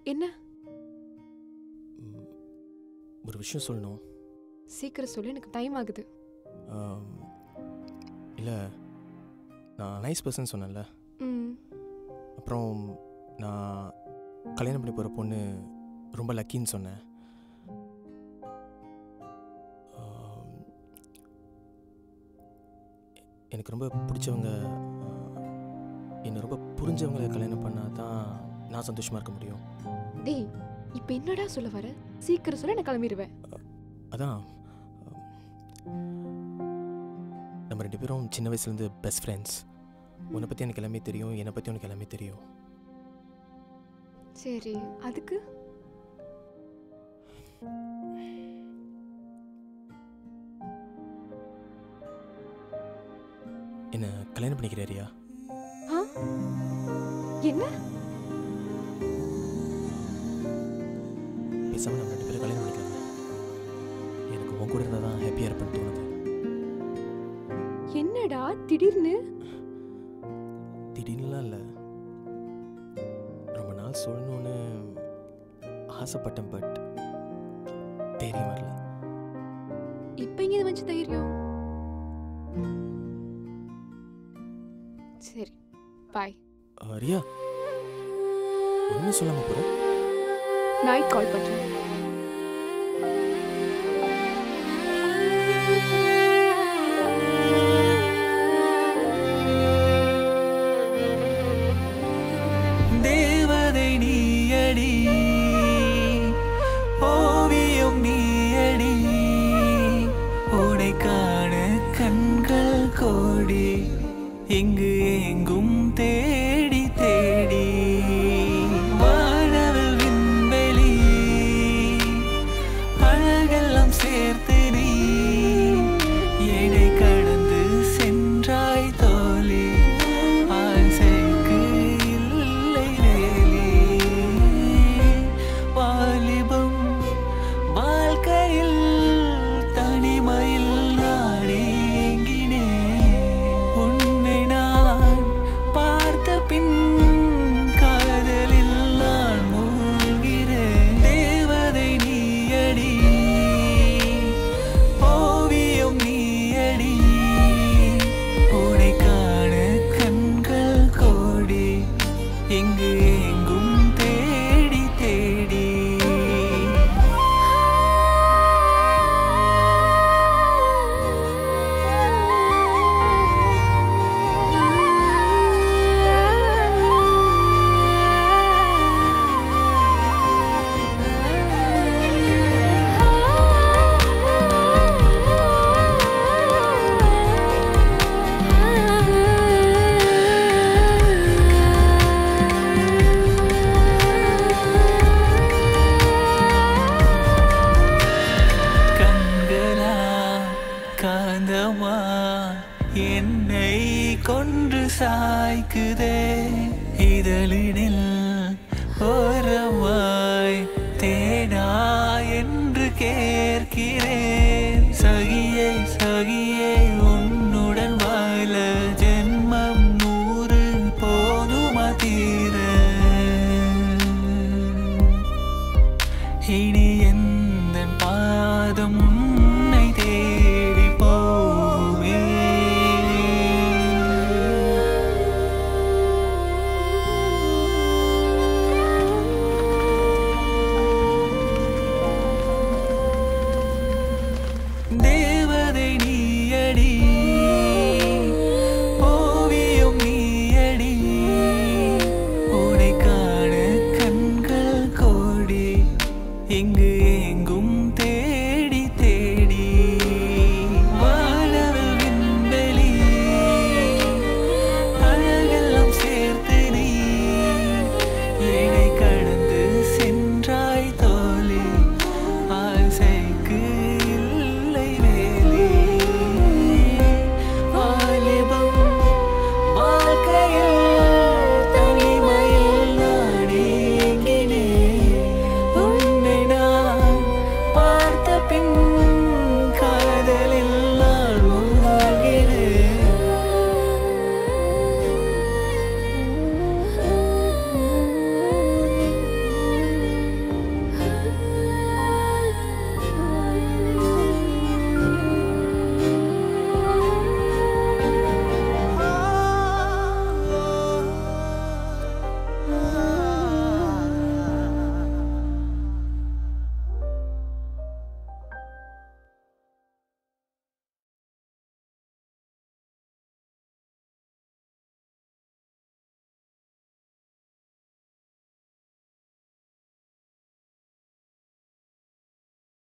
என்ன ம், ஒரு விஷயம் சொல்லணும் சீக்கிரம் சொல்லு எனக்கு டைம் ஆகுது இல்லை நான் நைஸ் பர்சன் சொன்னேன்ல ம் அப்புறம் நான் கல்யாணம் பண்ணி போகிற பொண்ணு ரொம்ப லக்கின்னு சொன்னேன் ஆம், எனக்கு ரொம்ப பிடிச்சவங்க ஆ, என்னை ரொம்ப புரிஞ்சவங்களை கல்யாணம் பண்ணால் தான் நான் சந்தோஷமாக இருக்க முடியும் டேய் இப்போ என்னடா சொல்ல வர சீக்கிரம் சொல்ல நான் கிளம்பிடுவேன் அதான் ஆம், நம்ம ரெண்டு பேரும் சின்ன வயசுலேருந்து பெஸ்ட் ஃப்ரெண்ட்ஸ் உன்னை பற்றி எனக்கு எல்லாமே தெரியும் என்னை பற்றி உனக்கு எல்லாமே தெரியும் சரி அதுக்கு என்ன கல்யாணம் பண்ணிக்கிறாரியா ஆ என்ன பேசாம நம்ம ரெண்டு பேரும் கல்யாணம் பண்ணிக்கலாம் எனக்கு உன் கூட இருந்தால் தான் ஹாப்பியாக இருப்பேன்னு தோணுது என்னடா திடீர்னு திடீர்னுலாம் இல்லை ரொம்ப நாள் சொல்லணும்னு ஆசைப்பட்டேன் பட் தைரியம் வரல இப்போ இங்கே வச்சு தைரியம் சரி பாய் அஹ், ரியா ஒன்றும் சொல்லாமல் போகிற நைட் கால் பண்ணுறேன் தேவதை நீயடி ஓவியம் நீயடி உனை காண கண்கள் கோடி இங்கு எங்கும் தேடி தேடி வானவில் விண்வெளி அழகெல்லாம் சேர்த்து நீ என்னை கடந்து சென்றாய் தோழி ஆசைக்கு இல்லை வேலி வாலிபம் வாழ்க்கையில் தனிமையில் நான் ஏங்கினேன் உன்னை நான் பார்த்த பின் காதலில் நான் மூழ்கிறேன் தேவதை நீயடி ஓவியம் நீயடி உனை காண கண்கள் கோடி எங்கு எங்கும் தேடி தேடி கண்களா காந்தமா என்னை கொன்று சாய்க்குதே இதழினில் ஓரமாய் தேனா என்று கே